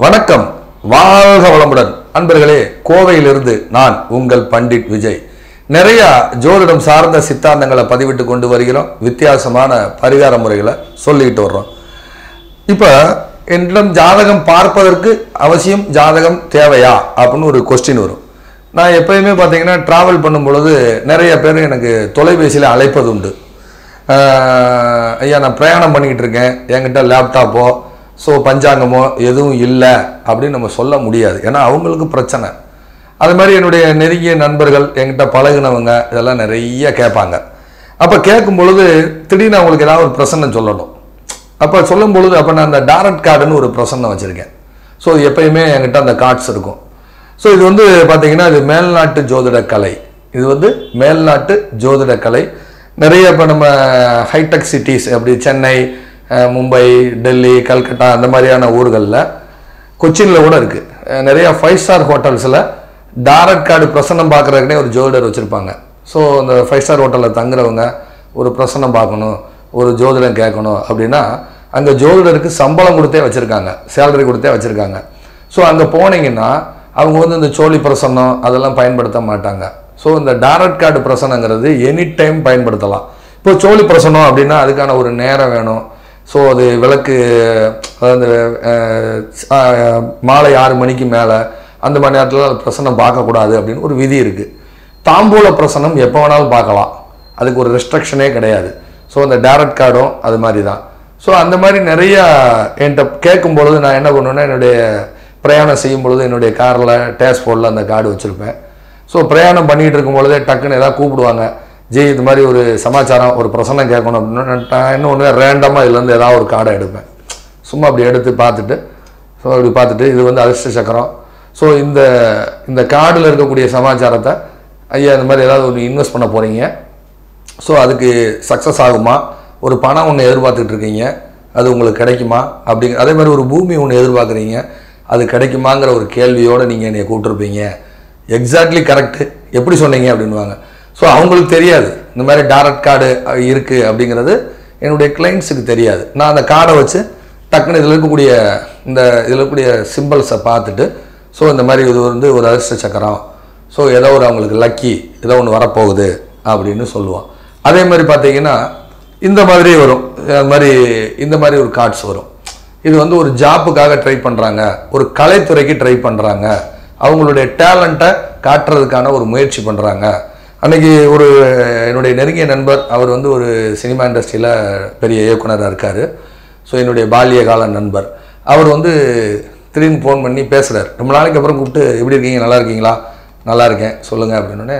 வணக்கம் வாழ்க வளமுடன் அன்பர்களே கோவையிலிருந்து நான் உங்கள் பண்டிட் விஜய் நிறைய ஜோதிடம் சார்ந்த சித்தாந்தங்களை பதிவிட்டு கொண்டு வருகிறோம் வித்தியாசமான பரிகார முறைகளை சொல்லிட்டு வர்றோம் இப்போ என்னிடம் ஜாதகம் பார்ப்பதற்கு அவசியம் ஜாதகம் தேவையா அப்படின்னு ஒரு கொஸ்டின் வரும் நான் எப்பயுமே பார்த்தீங்கன்னா ட்ராவல் பண்ணும் பொழுது நிறைய பேர் எனக்கு தொலைபேசியில் அழைப்பது உண்டு ஆஹ் ஐயா நான் பிரயாணம் பண்ணிக்கிட்டு இருக்கேன் என்கிட்ட லேப்டாப்போ ஸோ பஞ்சாங்கமோ எதுவும் இல்லை அப்படின்னு நம்ம சொல்ல முடியாது ஏன்னா அவங்களுக்கு பிரச்சனை அது மாதிரி என்னுடைய நெருங்கிய நண்பர்கள் என்கிட்ட பழகுனவங்க இதெல்லாம் நிறைய கேட்பாங்க அப்போ கேட்கும் பொழுது திடீர்னு அவங்களுக்கு ஏதாவது ஒரு பிரச்சனை சொல்லணும் அப்போ சொல்லும் பொழுது அப்போ நான் அந்த டாரட் கார்டுன்னு ஒரு பிரசன்னம் வச்சுருக்கேன் ஸோ எப்பயுமே என்கிட்ட அந்த கார்ட்ஸ் இருக்கும் ஸோ இது வந்து பார்த்தீங்கன்னா இது மேல்நாட்டு ஜோதிட கலை இது வந்து மேல்நாட்டு ஜோதிட கலை நிறைய இப்போ நம்ம ஹைடெக் சிட்டிஸ் அப்படி சென்னை அஹ், மும்பை டெல்லி கல்கட்டா அந்த மாதிரியான ஊர்களில் கொச்சினில் கூட இருக்குது நிறைய ஃபைவ் ஸ்டார் ஹோட்டல்ஸில் டாரட் கார்டு பிரசன்னம் பார்க்குறதுக்குனே ஒரு ஜோதிடர் வச்சுருப்பாங்க ஸோ அந்த ஃபைவ் ஸ்டார் ஹோட்டலில் தங்குறவங்க ஒரு பிரசன்னம் பார்க்கணும் ஒரு ஜோதிடம் கேட்கணும் அப்படின்னா அங்கே ஜோதிடருக்கு சம்பளம் கொடுத்தே வச்சுருக்காங்க சேலரி கொடுத்தே வச்சுருக்காங்க ஸோ அங்கே போனீங்கன்னா அவங்க வந்து இந்த சோழி பிரசன்னம் அதெல்லாம் பயன்படுத்த மாட்டாங்க ஸோ இந்த டாரட் கார்டு பிரசனங்கிறது எனி டைம் பயன்படுத்தலாம் இப்போ சோழி பிரசனம் அப்படின்னா அதுக்கான ஒரு நேரம் வேணும் ஸோ அது விளக்கு அதாவது அஹ், அஹ், மாலை ஆறு மணிக்கு மேலே அந்த மணி நேரத்தில் அது பிரசனம் பார்க்கக்கூடாது அப்படின்னு ஒரு விதி இருக்குது தாம்பூல பிரசனம் எப்போ வேணாலும் பார்க்கலாம் அதுக்கு ஒரு ரெஸ்ட்ரிக்ஷனே கிடையாது ஸோ அந்த டேரக்ட் கார்டும் அது மாதிரி தான் ஸோ அந்த மாதிரி நிறைய என்கிட்ட கேட்கும் பொழுது நான் என்ன பண்ணுவேன்னா என்னுடைய பிரயாணம் செய்யும் பொழுது என்னுடைய காரில் டேஷ்போர்டில் அந்த கார்டு வச்சுருப்பேன் ஸோ பிரயாணம் பண்ணிகிட்டு இருக்கும் பொழுதே டக்குன்னு ஏதாவது கூப்பிடுவாங்க ஜி இது மாதிரி ஒரு சமாச்சாரம் ஒரு பிரசன்னம் கேட்கணும் அப்படின்னா நான் என்ன ஒன்று ரேண்டமாக இதுலேருந்து ஏதாவது ஒரு கார்டை எடுப்பேன் சும்மா அப்படி எடுத்து பார்த்துட்டு ஸோ அப்படி பார்த்துட்டு இது வந்து அதிர்ஷ்ட சக்கரம் ஸோ இந்த இந்த கார்டில் இருக்கக்கூடிய சமாச்சாரத்தை ஐயா இந்த மாதிரி ஏதாவது ஒன்று இன்வெஸ்ட் பண்ண போகிறீங்க ஸோ அதுக்கு சக்ஸஸ் ஆகுமா ஒரு பணம் ஒன்று எதிர்பார்த்துட்டு இருக்கீங்க அது உங்களுக்கு கிடைக்குமா அப்படிங்க அதே மாதிரி ஒரு பூமி ஒன்று எதிர்பார்க்குறீங்க அது கிடைக்குமாங்கிற ஒரு கேள்வியோடு நீங்கள் என்னை கூப்பிட்டுருப்பீங்க எக்ஸாக்ட்லி கரெக்டு எப்படி சொன்னீங்க அப்படின்வாங்க ஸோ அவங்களுக்கு தெரியாது இந்த மாதிரி டாரட் கார்டு இருக்குது அப்படிங்கிறது என்னுடைய கிளைண்ட்ஸுக்கு தெரியாது நான் அந்த கார்டை வச்சு டக்குன்னு இதில் இருக்கக்கூடிய இந்த இதில் இருக்கக்கூடிய சிம்பிள்ஸை பார்த்துட்டு ஸோ இந்த மாதிரி இது வந்து ஒரு அதிர்ஷ்ட சக்கரம் ஸோ ஏதோ ஒரு அவங்களுக்கு லக்கி ஏதோ ஒன்று வரப்போகுது அப்படின்னு சொல்லுவான் அதே மாதிரி பார்த்தீங்கன்னா இந்த மாதிரி வரும் அது மாதிரி இந்த மாதிரி ஒரு கார்ட்ஸ் வரும் இது வந்து ஒரு ஜாப்புக்காக ட்ரை பண்ணுறாங்க ஒரு கலைத்துறைக்கு ட்ரை பண்ணுறாங்க அவங்களுடைய டேலண்ட்டை காட்டுறதுக்கான ஒரு முயற்சி பண்ணுறாங்க அன்னைக்கு ஒரு என்னுடைய நெருங்கிய நண்பர் அவர் வந்து ஒரு சினிமா இண்டஸ்ட்ரியில் பெரிய இயக்குனராக இருக்கார் ஸோ என்னுடைய பால்ய கால நண்பர் அவர் வந்து திடீர்னு ஃபோன் பண்ணி பேசுகிறார் ரொம்ப நாளைக்கு அப்புறம் கூப்பிட்டு எப்படி இருக்கீங்க நல்லா இருக்கீங்களா நல்லா இருக்கேன் சொல்லுங்கள் அப்படின்னோடனே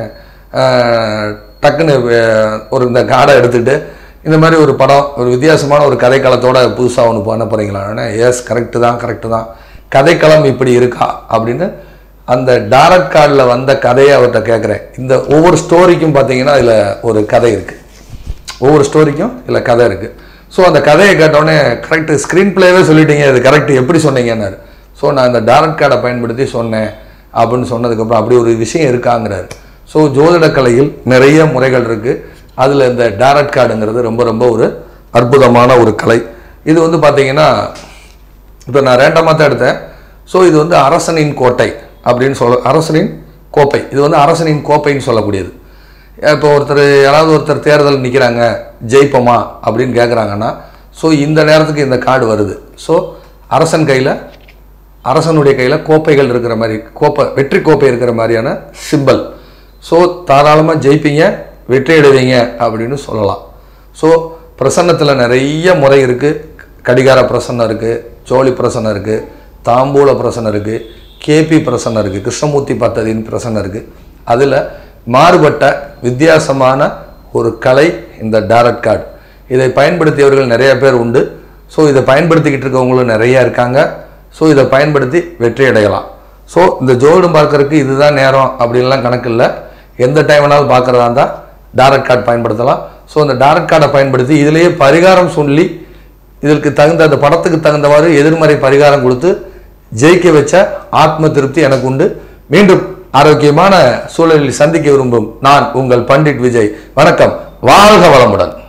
டக்குன்னு அஹ், ஒரு இந்த கார்டை எடுத்துகிட்டு இந்த மாதிரி ஒரு படம் ஒரு வித்தியாசமான ஒரு கதைக்களத்தோட புதுசாக ஒன்று பண்ண போகிறீங்களான்னு எஸ் கரெக்டு தான் கரெக்டு தான் கதைக்களம் இப்படி இருக்கா அப்படின்னு அந்த டாரட் கார்டில் வந்த கதையை அவர்கிட்ட கேட்குறேன் இந்த ஒவ்வொரு ஸ்டோரிக்கும் பார்த்தீங்கன்னா இதில் ஒரு கதை இருக்குது ஒவ்வொரு ஸ்டோரிக்கும் இதில் கதை இருக்குது ஸோ அந்த கதையை கேட்டோடனே கரெக்ட் ஸ்க்ரீன் பிளேவே சொல்லிட்டீங்க இது கரெக்ட் எப்படி சொன்னீங்கன்னாரு ஸோ நான் இந்த டாரட் கார்டை பயன்படுத்தி சொன்னேன் அப்படின்னு சொன்னதுக்கப்புறம் அப்படி ஒரு விஷயம் இருக்காங்கிறாரு ஸோ ஜோதிட கலையில் நிறைய முறைகள் இருக்குது அதில் இந்த டாரட் கார்டுங்கிறது ரொம்ப ரொம்ப ஒரு அற்புதமான ஒரு கலை இது வந்து பார்த்தீங்கன்னா இப்போ நான் ரேண்டமாக தான் எடுத்தேன் ஸோ இது வந்து அரசனின் கோட்டை அப்படின்னு சொல்ல அரசனின் கோப்பை இது வந்து அரசனின் கோப்பைன்னு சொல்லக்கூடியது இப்போ ஒருத்தர் யாராவது ஒருத்தர் தேர்தல் நிற்கிறாங்க ஜெயிப்போமா அப்படின்னு கேட்குறாங்கன்னா ஸோ இந்த நேரத்துக்கு இந்த கார்டு வருது ஸோ அரசன் கையில் அரசனுடைய கையில் கோப்பைகள் இருக்கிற மாதிரி கோப்பை வெற்றி கோப்பை இருக்கிற மாதிரியான சிம்பல் ஸோ தாராளமாக ஜெயிப்பீங்க வெற்றி அடைவீங்க அப்படின்னு சொல்லலாம் ஸோ பிரசன்னத்தில் நிறைய முறை இருக்குது கடிகார பிரசன்னம் இருக்குது சோழி பிரசன்னம் இருக்குது தாம்பூல பிரசன்னம் இருக்குது கேபி பிரசன்னம் இருக்குது கிருஷ்ணமூர்த்தி பத்ததின் பிரசன்னம் இருக்குது அதில் மாறுபட்ட வித்தியாசமான ஒரு கலை இந்த டாரட் கார்டு இதை பயன்படுத்தியவர்கள் நிறைய பேர் உண்டு ஸோ இதை பயன்படுத்திக்கிட்டு இருக்கவங்களும் நிறைய இருக்காங்க ஸோ இதை பயன்படுத்தி வெற்றி அடையலாம் ஸோ இந்த ஜோதிடம் பார்க்கறதுக்கு இதுதான் நேரம் அப்படின்லாம் கணக்கு இல்லை எந்த டைம் வேணாலும் பார்க்குறதா இருந்தால் டாரட் கார்டு பயன்படுத்தலாம் ஸோ அந்த டாரட் கார்டை பயன்படுத்தி இதிலேயே பரிகாரம் சொல்லி இதற்கு தகுந்த அந்த படத்துக்கு தகுந்தவாறு எதிர்மறை பரிகாரம் கொடுத்து ஜெயிக்க வச்ச ஆத்ம திருப்தி எனக்கு உண்டு மீண்டும் ஆரோக்கியமான சூழலில் சந்திக்க விரும்பும் நான் உங்கள் பண்டிட் விஜய் வணக்கம் வாழ்க வளமுடன்